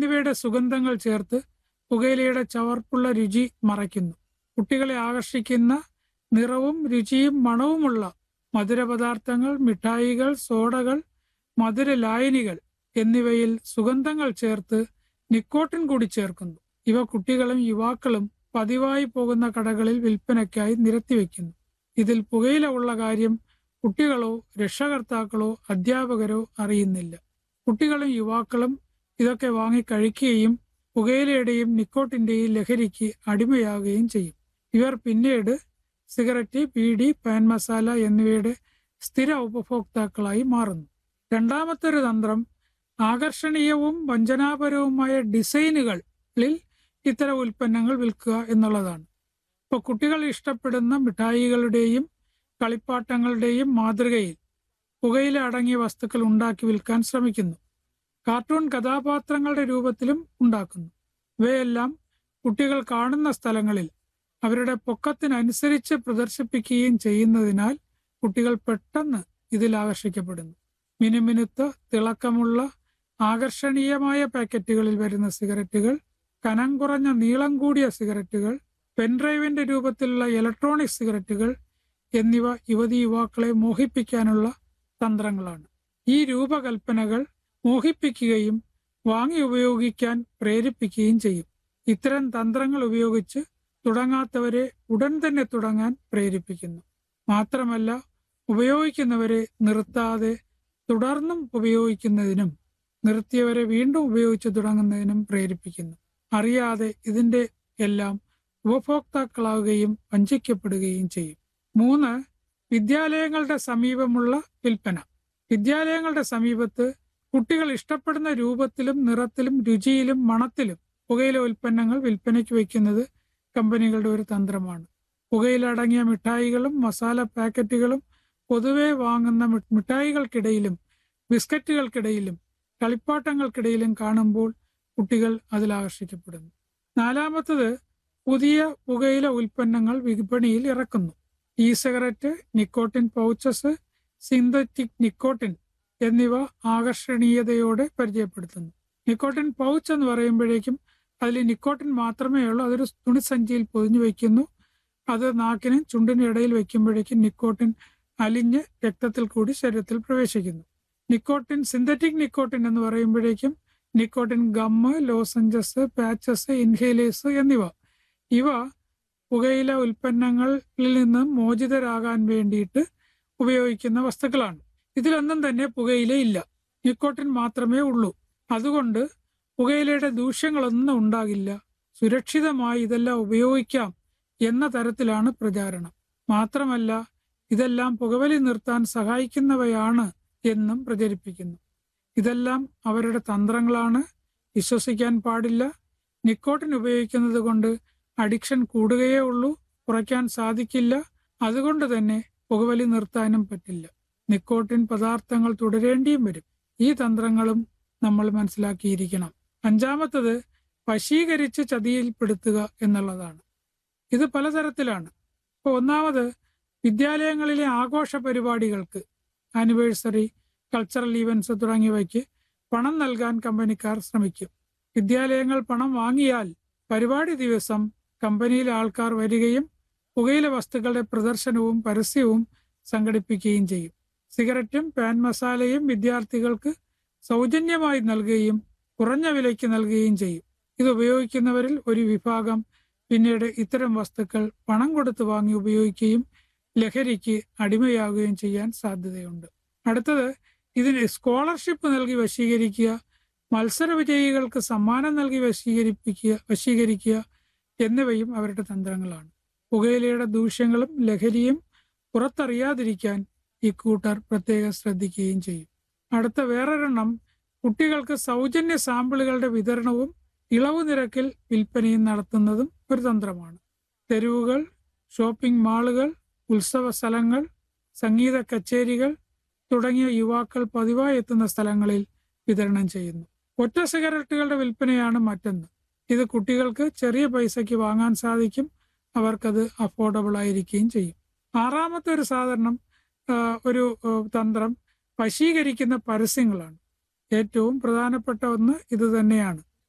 എന്നിവയുടെ സുഗന്ധങ്ങൾ ചേർത്ത് പുകയിലയുടെ ചവർപ്പുള്ള രുചി മറയ്ക്കുന്നു കുട്ടികളെ ആകർഷിക്കുന്ന നിറവും രുചിയും മണവുമുള്ള മധുരപദാർത്ഥങ്ങൾ മിഠായികൾ സോഡകൾ മധുര ലായനികൾ എന്നിവയിൽ സുഗന്ധങ്ങൾ ചേർത്ത് നിക്കോട്ടിൻ കൂടി ചേർക്കുന്നു ഇവ കുട്ടികളും യുവാക്കളും പതിവായി പോകുന്ന കടകളിൽ വിൽപ്പനയ്ക്കായി നിരത്തിവെക്കുന്നു ഇതിൽ പുകയില ഉള്ള കാര്യം കുട്ടികളോ രക്ഷകർത്താക്കളോ അധ്യാപകരോ അറിയുന്നില്ല കുട്ടികളും യുവാക്കളും ഇതൊക്കെ വാങ്ങി കഴിക്കുകയും പുകയിലയുടെയും നിക്കോട്ടിന്റെയും ലഹരിക്ക് അടിമയാകുകയും ചെയ്യും ഇവർ പിന്നീട് സിഗരറ്റ് ബീഡി പാൻ മസാല എന്നിവയുടെ സ്ഥിര ഉപഭോക്താക്കളായി മാറുന്നു രണ്ടാമത്തെ ഒരു തന്ത്രം ആകർഷണീയവും വഞ്ചനാപരവുമായ ഡിസൈനുകളിൽ ഇത്തരം ഉൽപ്പന്നങ്ങൾ വിൽക്കുക എന്നുള്ളതാണ് ഇപ്പോൾ കുട്ടികൾ ഇഷ്ടപ്പെടുന്ന മിഠായികളുടെയും കളിപ്പാട്ടങ്ങളുടെയും മാതൃകയിൽ പുകയില അടങ്ങിയ വസ്തുക്കൾ ഉണ്ടാക്കി വിൽക്കാൻ ശ്രമിക്കുന്നു കാർട്ടൂൺ കഥാപാത്രങ്ങളുടെ രൂപത്തിലും ഉണ്ടാക്കുന്നു ഇവയെല്ലാം കുട്ടികൾ കാണുന്ന സ്ഥലങ്ങളിൽ അവരുടെ പൊക്കത്തിനനുസരിച്ച് പ്രദർശിപ്പിക്കുകയും ചെയ്യുന്നതിനാൽ കുട്ടികൾ പെട്ടെന്ന് ഇതിൽ ആകർഷിക്കപ്പെടുന്നു മിനുമിനുത്ത തിളക്കമുള്ള ആകർഷണീയമായ പാക്കറ്റുകളിൽ വരുന്ന സിഗരറ്റുകൾ കനം കുറഞ്ഞ നീളം കൂടിയ സിഗരറ്റുകൾ പെൻഡ്രൈവിന്റെ രൂപത്തിലുള്ള ഇലക്ട്രോണിക് സിഗരറ്റുകൾ എന്നിവ യുവതി യുവാക്കളെ മോഹിപ്പിക്കാനുള്ള തന്ത്രങ്ങളാണ് ഈ രൂപകൽപ്പനകൾ മോഹിപ്പിക്കുകയും വാങ്ങി ഉപയോഗിക്കാൻ പ്രേരിപ്പിക്കുകയും ചെയ്യും ഇത്തരം തന്ത്രങ്ങൾ ഉപയോഗിച്ച് തുടങ്ങാത്തവരെ ഉടൻ തന്നെ തുടങ്ങാൻ പ്രേരിപ്പിക്കുന്നു മാത്രമല്ല ഉപയോഗിക്കുന്നവരെ നിർത്താതെ തുടർന്നും ഉപയോഗിക്കുന്നതിനും നിർത്തിയവരെ വീണ്ടും ഉപയോഗിച്ച് തുടങ്ങുന്നതിനും പ്രേരിപ്പിക്കുന്നു അറിയാതെ ഇതിന്റെ എല്ലാം ഉപഭോക്താക്കളാവുകയും വഞ്ചിക്കപ്പെടുകയും ചെയ്യും മൂന്ന് വിദ്യാലയങ്ങളുടെ സമീപമുള്ള വിൽപ്പന വിദ്യാലയങ്ങളുടെ സമീപത്ത് കുട്ടികൾ ഇഷ്ടപ്പെടുന്ന രൂപത്തിലും നിറത്തിലും രുചിയിലും മണത്തിലും പുകയില ഉൽപ്പന്നങ്ങൾ വിൽപ്പനയ്ക്ക് വയ്ക്കുന്നത് കമ്പനികളുടെ ഒരു തന്ത്രമാണ് പുകയില അടങ്ങിയ മിഠായികളും മസാല പാക്കറ്റുകളും പൊതുവെ വാങ്ങുന്ന മി- മിഠായികൾക്കിടയിലും ബിസ്ക്കറ്റുകൾക്കിടയിലും കളിപ്പാട്ടങ്ങൾക്കിടയിലും കാണുമ്പോൾ കുട്ടികൾ അതിൽ ആകർഷിക്കപ്പെടുന്നു നാലാമത്തത് പുതിയ പുകയില ഉൽപ്പന്നങ്ങൾ വിപണിയിൽ ഇറക്കുന്നു E cigarette nicotine pouches synthetic nicotine എന്നിവ ആകർഷണീയതയോടെ പരിചയപ്പെടുത്തുന്നു നിക്കോട്ടിൻ പൗച്ച് എന്ന് പറയുമ്പോഴേക്കും അതിൽ നിക്കോട്ടിൻ മാത്രമേ ഉള്ളൂ അതൊരു തുണിസഞ്ചിയിൽ പൊതിഞ്ഞു വയ്ക്കുന്നു അത് നാക്കിനും ചുണ്ടിനും ഇടയിൽ വെക്കുമ്പോഴേക്കും നിക്കോട്ടിൻ അലിഞ്ഞ് രക്തത്തിൽ കൂടി ശരീരത്തിൽ പ്രവേശിക്കുന്നു നിക്കോട്ടിൻ സിന്തറ്റിക് നിക്കോട്ടിൻ എന്ന് പറയുമ്പോഴേക്കും nicotine gum lozenges patches inhalers എന്നിവ ഇവ പുകയില ഉൽപ്പന്നങ്ങളിൽ നിന്ന് മോചിതരാകാൻ വേണ്ടിയിട്ട് ഉപയോഗിക്കുന്ന വസ്തുക്കളാണ് ഇതിലൊന്നും തന്നെ പുകയില ഇല്ല നിക്കോട്ടിൻ മാത്രമേ ഉള്ളൂ അതുകൊണ്ട് പുകയിലയുടെ ദൂഷ്യങ്ങളൊന്നും ഉണ്ടാകില്ല സുരക്ഷിതമായി ഇതെല്ലാം ഉപയോഗിക്കാം എന്ന തരത്തിലാണ് പ്രചാരണം മാത്രമല്ല ഇതെല്ലാം പുകവലി നിർത്താൻ സഹായിക്കുന്നവയാണ് എന്നും പ്രചരിപ്പിക്കുന്നു ഇതെല്ലാം അവരുടെ തന്ത്രങ്ങളാണ് വിശ്വസിക്കാൻ പാടില്ല നിക്കോട്ടിൻ ഉപയോഗിക്കുന്നത് കൊണ്ട് അഡിക്ഷൻ കൂടുകയേ ഉള്ളൂ കുറയ്ക്കാൻ സാധിക്കില്ല അതുകൊണ്ട് തന്നെ പുകവലി നിർത്താനും പറ്റില്ല നിക്കോട്ടിൻ പദാർത്ഥങ്ങൾ തുടരേണ്ടിയും വരും ഈ തന്ത്രങ്ങളും നമ്മൾ മനസ്സിലാക്കിയിരിക്കണം അഞ്ചാമത്തത് വശീകരിച്ച് ചതിയിൽപ്പെടുത്തുക എന്നുള്ളതാണ് ഇത് പലതരത്തിലാണ് ഇപ്പോൾ ഒന്നാമത് വിദ്യാലയങ്ങളിലെ ആഘോഷ പരിപാടികൾക്ക് ആനിവേഴ്സറി കൾച്ചറൽ ഈവൻസ് തുടങ്ങിയവയ്ക്ക് പണം നൽകാൻ കമ്പനിക്കാർ ശ്രമിക്കും വിദ്യാലയങ്ങൾ പണം വാങ്ങിയാൽ പരിപാടി ദിവസം കമ്പനിയിലെ ആൾക്കാർ വരികയും പുകയില വസ്തുക്കളുടെ പ്രദർശനവും പരസ്യവും സംഘടിപ്പിക്കുകയും ചെയ്യും സിഗരറ്റും പാൻ മസാലയും വിദ്യാർത്ഥികൾക്ക് സൗജന്യമായി നൽകുകയും കുറഞ്ഞ വിലയ്ക്ക് നൽകുകയും ചെയ്യും ഇത് ഉപയോഗിക്കുന്നവരിൽ ഒരു വിഭാഗം പിന്നീട് ഇത്തരം വസ്തുക്കൾ പണം കൊടുത്ത് വാങ്ങി ഉപയോഗിക്കുകയും ലഹരിക്ക് അടിമയാകുകയും ചെയ്യാൻ സാധ്യതയുണ്ട് അടുത്തത് ഇതിന് സ്കോളർഷിപ്പ് നൽകി വശീകരിക്കുക മത്സര വിജയികൾക്ക് സമ്മാനം നൽകി വശീകരിപ്പിക്കുക വശീകരിക്കുക എന്നിവയും അവരുടെ തന്ത്രങ്ങളാണ് പുകയിലയുടെ ദൂഷ്യങ്ങളും ലഹരിയും പുറത്തറിയാതിരിക്കാൻ ഇക്കൂട്ടർ പ്രത്യേകം ശ്രദ്ധിക്കുകയും ചെയ്യും അടുത്ത വേറൊരെണ്ണം കുട്ടികൾക്ക് സൗജന്യ സാമ്പിളുകളുടെ വിതരണവും ഇളവ് നിരക്കിൽ വിൽപ്പനയും നടത്തുന്നതും ഒരു തന്ത്രമാണ് തെരുവുകൾ ഷോപ്പിംഗ് മാളുകൾ ഉത്സവ സ്ഥലങ്ങൾ സംഗീത കച്ചേരികൾ തുടങ്ങിയ യുവാക്കൾ പതിവായി എത്തുന്ന സ്ഥലങ്ങളിൽ വിതരണം ചെയ്യുന്നു ഒറ്റ സിഗരറ്റുകളുടെ വിൽപ്പനയാണ് മറ്റൊന്ന് ഇത് കുട്ടികൾക്ക് ചെറിയ പൈസയ്ക്ക് വാങ്ങാൻ സാധിക്കും അവർക്കത് അഫോർഡബിൾ ആയിരിക്കുകയും ചെയ്യും ആറാമത്തെ ഒരു സാധനം ആ, ഒരു ആ, തന്ത്രം വശീകരിക്കുന്ന പരസ്യങ്ങളാണ് ഏറ്റവും പ്രധാനപ്പെട്ട ഒന്ന് ഇത് തന്നെയാണ്